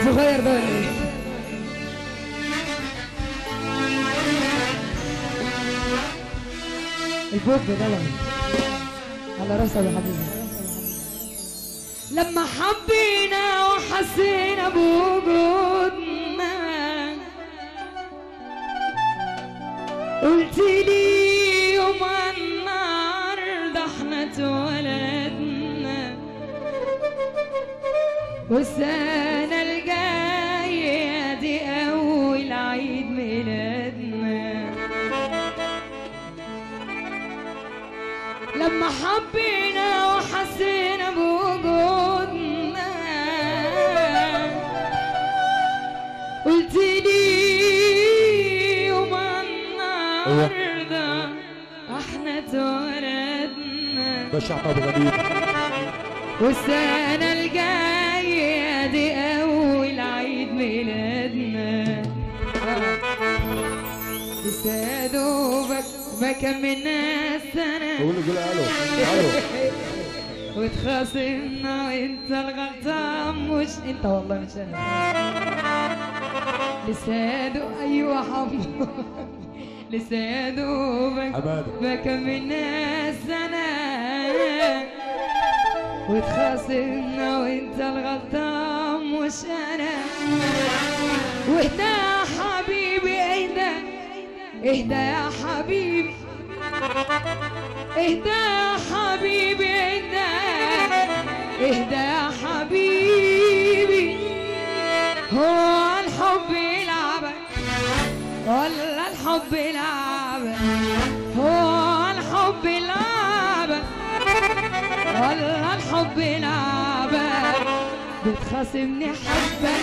صغير ده ولا ايه البوب ده لغة. على راسها يا حبيبي لما حبينا وحسينا بوجودنا قلت لي يوم النهارده احنا اتولدنا والسنة الجاية دي أول عيد ميلادنا لما حبينا وحسينا بوجودنا قلت لي يوم النهارده احنا اتولدنا ده شعب ابو غنيم والسنة الجاية دي أول عيد ميلادنا لسه يا دوبك ما كملنا السنة قول قول الو الو وتخاصمنا وانت الغلطان مش انت والله مش انا لسه يا دوب ايوه حمو لسه يا دوبك حماده ما كملنا السنة وتخاصمنا وانت الغلطان مش انا واهدى يا حبيبي اهدى اهدى يا حبيبي اهدى يا حبيبي اهدى اهدى يا حبيبي هو الحب يلعبك ولا الحب يلعبك هو الحب يلعبك ولا الحب يلعبك بتخاصمني حبة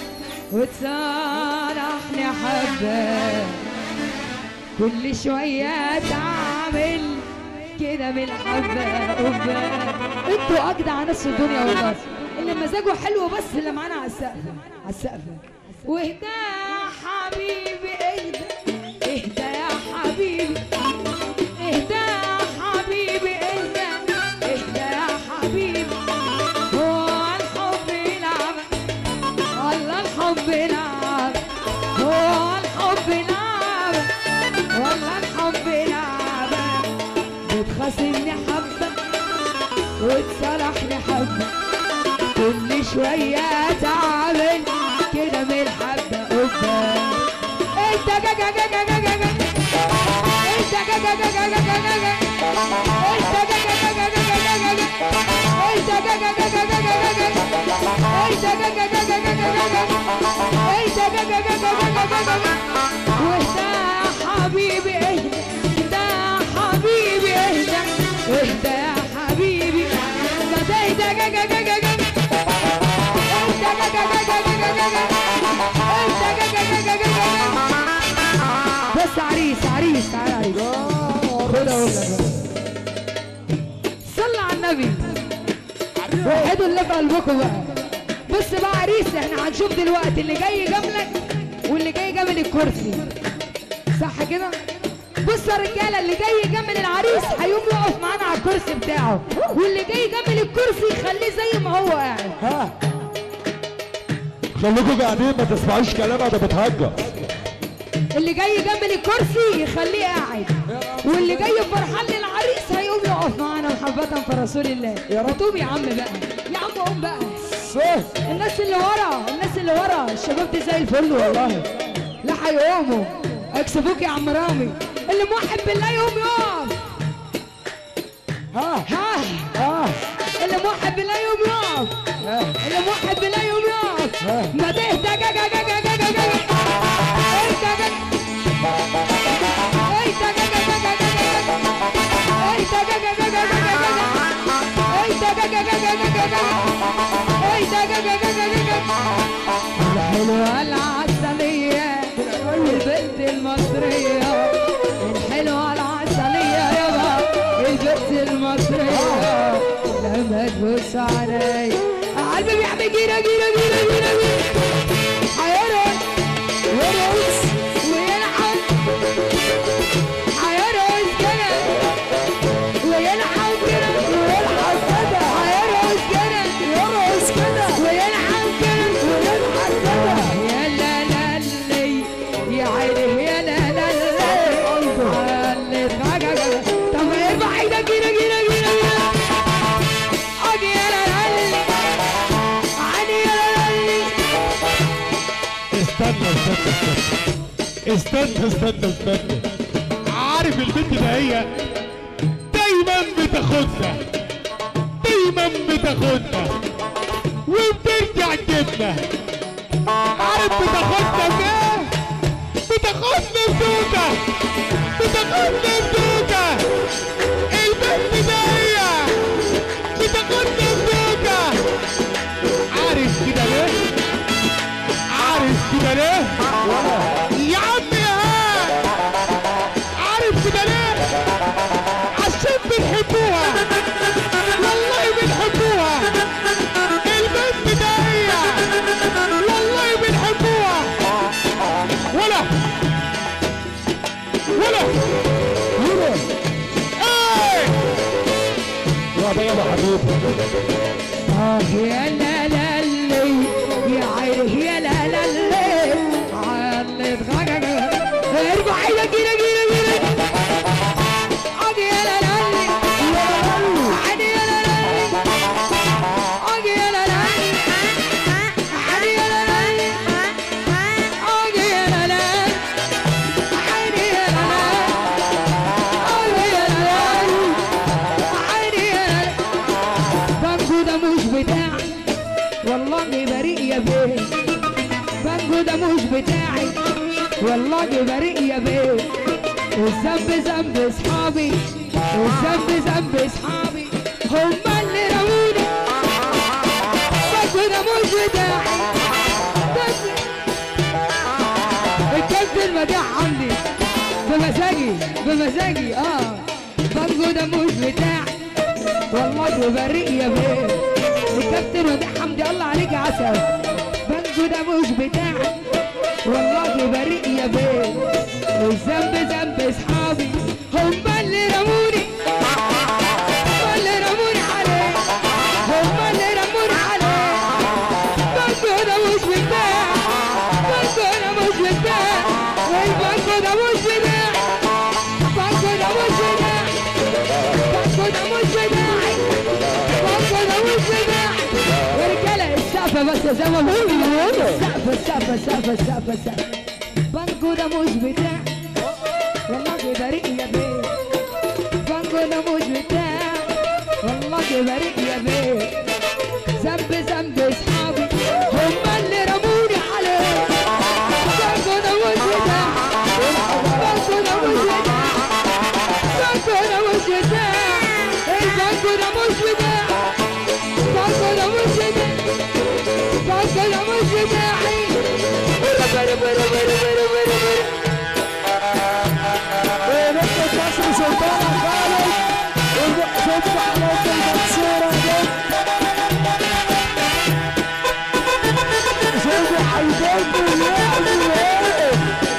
وتصالحني حبة كل شوية تعمل كده بالحبة قبة انتوا أجدع ناس في الدنيا والله اللي مزاجه حلو بس اللي معانا على السقف على السقف واهدى يا حبيبي اهدى اهدى يا حبيبي اهدى يا حبيبي اهدى اهدى يا حبيبي هو الحب يلعبك والله الحب يلعبك هو الحب يلعبك والله الحب يلعبك بتخاصمني حبة وتصالحني حبة كل شوية تعمل كده من الحبة قبة انت جا جا جا جا جا جا جا انت جا جا جا جا جا جا جا جا انت جا جا جا جا جا جا جا جا انت جا جا جا جا جا جا جا جا انت جا جا جا جا جا جا جا جا انت جا جا جا جا جا جا جا جا واهدى يا حبيبي اهدى اهدى يا حبيبي اهدى اهدى يا حبيبي ما تهدى جا جا جا جا جا انت جا جا جا جا جا جا جا انت جا جا جا جا جا جا بس عريس عريس تعال عريس خد اقول لك صلى على النبي وحدوا اللي في قلبكم بقى بص بقى عريس احنا هنشوف دلوقتي اللي جاي جنبك واللي جاي جنب الكرسي صح كده بص يا رجاله اللي جاي جنب العريس هيقوم يقف معانا على الكرسي بتاعه واللي جاي جنب الكرسي خليه زي ما هو قاعد ها خليكم قاعدين ما تسمعوش كلامها ده بتهجر اللي جاي جنب الكرسي يخليه قاعد واللي جاي فرحان للعريس هيقوم يقف معانا محبة في رسول الله يا رب يا عم بقى يا عم قوم بقى سه الناس اللي ورا الناس اللي ورا الشباب دي زي الفل والله لا هيقوموا اكسبوك يا عم رامي اللي موحد بالله يقوم يقف ها ها ها اللي موحد بالله يقوم يقف اللي موحد بالله يقوم يقف ما تهدى جا جا جا جا جا جا جا اهدى جا اهدى جا جا جا جا جا جا اهدى جا جا جا جا جا جا اهدى جا جا جا جا جا جا اهدى جا جا جا جا جا الحلوة العسلية البنت المصرية الحلوة العسلية يابا البنت المصرية لما تبص علي قلبي بيعمل جيرة جيرة جيرة جيرة جيرة هيرقص يرقص ويلعب هيرقص كده ويلعب كده ويلعب كده هيرقص كده يرقص كده ويلعب كده ويلعب استنى استنى استنى عارف البنت ده هي دايما بتاخدنا دايما بتاخدنا وبترجع تجيبنا عارف بتاخدنا بايه بتاخدنا بدوكة بتاخدنا بدوكة البنت ده هي بتاخدنا بدوكة عارف كده ليه عارف كده ليه يا عم يا هاد عارف كده ليه عشان بنحبوها والله بنحبوها البنت ده هي والله بنحبوها ولا ولا هنا ايه يا بابا حبيبي آه يا لا لا لي يا عيني يا لا لا لي علت غاغا ارجع عينك كده كده كده عادي يا لا لا لي عادي يا لا لا لي عادي يا لا لا لي عادي يا لا لا لي عادي يا لا لا عادي يا لا لا عادي يا لا لا عادي يا لا لا بانجو ده مش بتاعي والله بريء يا بيه بانجو ده مش بتاعي والله بريء يا بيه الذنب ذنب اصحابي الذنب ذنب اصحابي هما اللي رموني بانجو ده مش بتاعي بس- الكابتن المديح عندي بمزاجي بمزاجي اه بانجو ده مش بتاعي والله بريء يا بيه الكابتن وديع حمدي الله عليك يا عسل بنجو ده مش بتاعي والله بريء يا بيه الذنب ذنب اصحابي هم اللي رموني هم اللي رموني عليه هم اللي رموني عليه بنجو ده مش بتاعي بنجو ده مش بتاعي والبنجو ده مش بتاعي بنجو ده مش بتاعي بنجو ده مش بتاعي بنجو ده مش بتاعي يا رجاله السقفه بس زي ما بقول السقفه السقفه السقفه السقفه السقفه بنجو ده مش بتاعي والله بريء يا بيه بنجو ده مش بتاعي والله بريء يا بيه ذنب ذنب اصحابي هم اللي رموني عليه بنجو ده مش بتاعي بنجو ده مش بتاعي بنجو ده مش بتاعي البنجو ده مش بتاعي بنجو ده مش بتاعي بنجو ده مش بتاعي برا برا برا برا برا برا برا ونبدأ كسر سلطان خالد ونشوف على المنصورة دي شوفوا حيدركم يعملوا ايه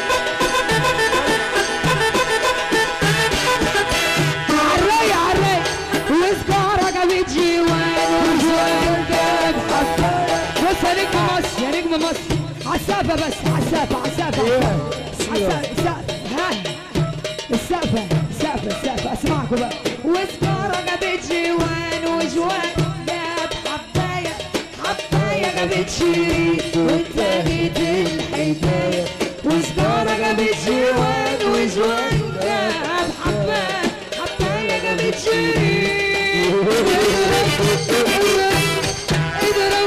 عالراي عالراي وسكارة جابت جيوان وجوان جاب حفا بص يا نجم مصر يا نجم مصر عالسقفة بس عالسقفة عالسقفة عالسقفة ها السقفة السقفة السقفة اسمعكم بقى وسكارة جابت جيوان وجوان جاب حباية حباية جابت شيرين وانتهت الحكاية وسكارة جابت جيوان وجوان جاب حباية حباية جابت شيرين اضرب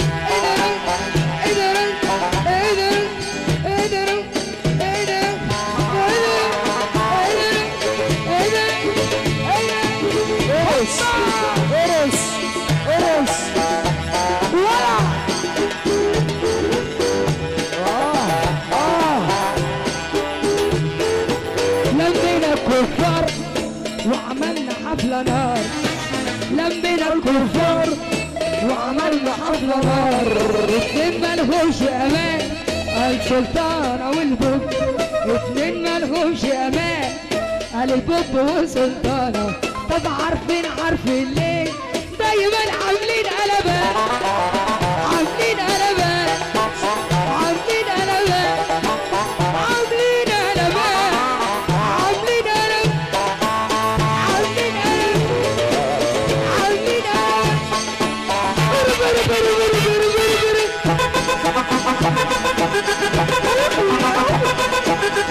اضرب اضرب اضرب اضرب اضرب ارقص ارقص ارقص ولا اه اه لمينا الكفار وعملنا حفلة نار لمينا الكفار وعملنا حفلة نار اتنين ملهوش امان السلطانة والبوب اتنين ملهوش امان البوب وسلطانة طب عارفين عارفين ليه دايما عاملين قلبان عاملين قلبان عاملين قلبان عاملين قلبان عاملين قلب عاملين قلب عاملين قلب بري بري بري بري بري بري بري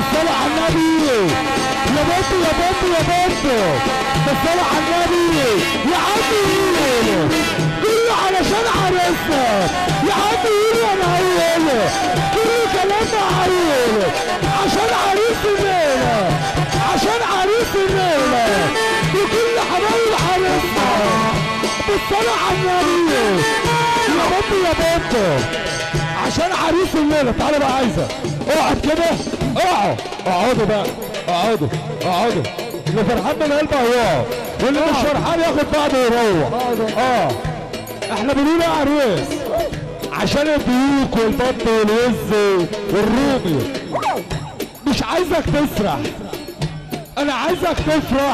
بالصلاة على النبي يا بنت يا بنت يا بنت بالصلاة على النبي يا عم قولوا كله علشان عرسنا يا عم قولوا انا هقوله كله كلام هقوله عشان عريس الليلة عشان عريس الليلة وكل حبايب عرسنا بالصلاة على النبي يا بنت يا بنت عشان عريس الليله تعالى بقى عايزه اقعد كده اقعد اقعدوا بقى اقعدوا اقعدوا اللي فرحان من قلبه هو واللي مش فرحان ياخد بعضه ويروح اه احنا بنقول يا عريس عشان الديوك والبط والوز والرومي مش عايزك تسرح انا عايزك تفرح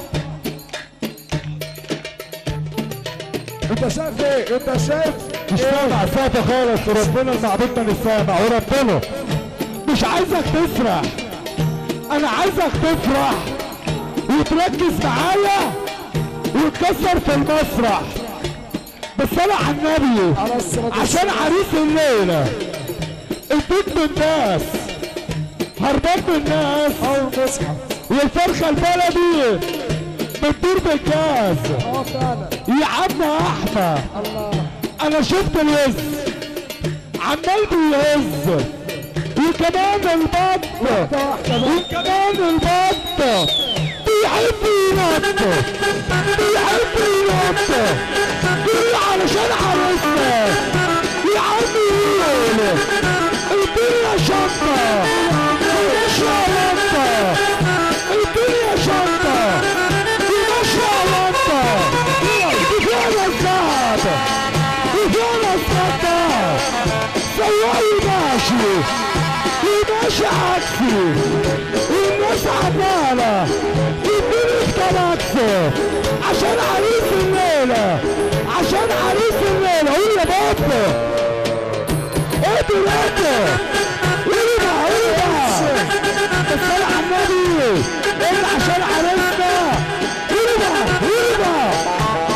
انت شايف ايه انت شايف مش سامع صوتك خالص وربنا المعبود مش سامع وربنا مش عايزك تسرح انا عايزك تفرح وتركز معايا وتكسر في المسرح بس انا على النبي على الصلاة عشان عريس الليله البيت من الناس هربان من الناس اول مصحف والفرخه البلدي بتدور بالجاز اه فعلا يا عم احمد الله انا شفت الوز عمال بيهز وكمان البط واحدة واحدة بقى. وكمان البط بيحب ينط بيحب ينط كل علشان عرسنا يا عم يقول الدنيا شطة وماشية لطة الدنيا شطة وماشية لطة وفينا الذهب وفينا الصدى سواي ماشي وماشي عكسي والناس عمالة يديني التراكسي عشان عريس الليلة عشان عريس الليلة قول يا بابا ايه دلوقتي قولي بقى قولي بقى بس انا على النبي قول عشان عريسنا قولي بقى قولي بقى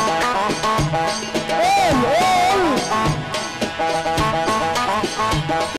قول قول